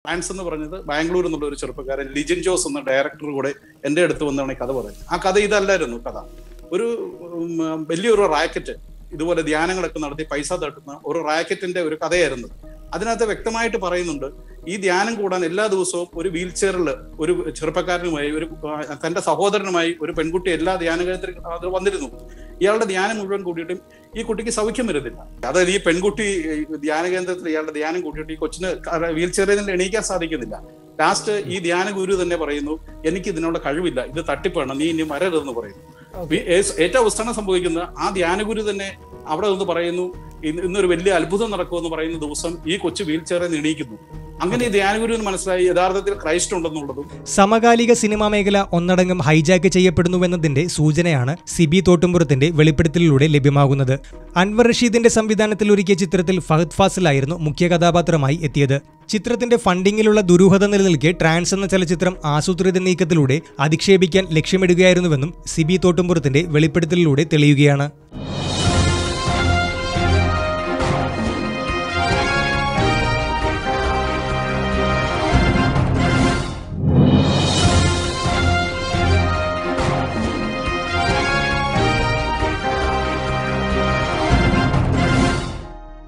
ആൻസ് എന്ന് പറഞ്ഞത് ബാംഗ്ലൂർ എന്നുള്ള ഒരു ചെറുപ്പക്കാരൻ ലിജിൻ ജോസ് എന്ന ഡയറക്ടർ കൂടെ എന്റെ അടുത്ത് വന്നാണ് ഈ കഥ പറയുന്നത് ആ കഥ ഇതല്ലായിരുന്നു കഥ ഒരു ഉം, വലിയൊരു റാക്കറ്റ് ഇതുപോലെ ധ്യാനങ്ങളൊക്കെ നടത്തി പൈസ തട്ടുന്ന ഒരു റാക്കറ്റിന്റെ ഒരു കഥയായിരുന്നു അതിനകത്ത് വ്യക്തമായിട്ട് പറയുന്നുണ്ട് ഈ ധ്യാനം കൂടാൻ എല്ലാ ദിവസവും ഒരു വീൽ ചെയറിൽ ഒരു ചെറുപ്പക്കാരനുമായി ഒരു ആ, തന്റെ സഹോദരനുമായി ഒരു പെൺകുട്ടി എല്ലാ ധ്യാന കേന്ദ്രത്തിൽ അത് വന്നിരുന്നു ഇയാളുടെ ധ്യാനം മുഴുവൻ കൂട്ടിയിട്ടും ഈ കുട്ടിക്ക് സൗഖ്യം വരുന്നില്ല അതായത് ഈ പെൺകുട്ടി ഈ ധ്യാന കേന്ദ്രത്തിൽ ഇയാളുടെ ധ്യാനം കൂട്ടിയിട്ട് ഈ കൊച്ചിന് വീൽ ചെയറിൽ നിന്ന് എണീക്കാൻ സാധിക്കുന്നില്ല ലാസ്റ്റ് ഈ ധ്യാന ഗുരു തന്നെ പറയുന്നു എനിക്ക് ഇതിനുള്ള കഴിവില്ല ഇത് തട്ടിപ്പാണ് നീ ഇനി വരരുതെന്ന് പറയുന്നു ഈ ഏ- ഏറ്റവും അവസാനം സംഭവിക്കുന്ന ആ ധ്യാനഗുരു തന്നെ അവിടെ നിന്ന് പറയുന്നു ഇന്ന് ഇന്നൊരു വലിയ അത്ഭുതം നടക്കുമെന്ന് പറയുന്ന ദിവസം ഈ കൊച്ചു വീൽ ചെയറിൽ നിന്ന് എണീക്കുന്നു അങ്ങനെ ഈ ധ്യാനഗുരുവിന് മനസ്സിലായി യഥാർത്ഥത്തിൽ ക്രൈസ്റ്റ് ഉണ്ടെന്നുള്ളതും സമകാലിക സിനിമാ മേഖല ഒന്നടങ്കം ഹൈജാക്ക് ചെയ്യപ്പെടുന്നുവെന്നതിന്റെ സൂചനയാണ് സിബി തോട്ടുംപുറത്തിന്റെ വെളിപ്പെടുത്തലിലൂടെ ലഭ്യമാകുന്നത് അൻവർ റഷീദിന്റെ സംവിധാനത്തിൽ ഒരുക്കിയ ചിത്രത്തിൽ ഫഹദ് ഫാസിലായിരുന്നു മുഖ്യ കഥാപാത്രമായി എത്തിയത് ചിത്രത്തിന്റെ ഫണ്ടിങ്ങിലുള്ള ദുരൂഹത നിലനിൽക്കെ ട്രാൻസ് എന്ന ചലച്ചിത്രം ആസൂത്രിത നീക്കത്തിലൂടെ അധിക്ഷേപിക്കാൻ ലക്ഷ്യമിടുകയായിരുന്നുവെന്നും സിബി തോട്ടുംപുറത്തിന്റെ വെളിപ്പെടുത്തലിലൂടെ തെളിയുകയാണ്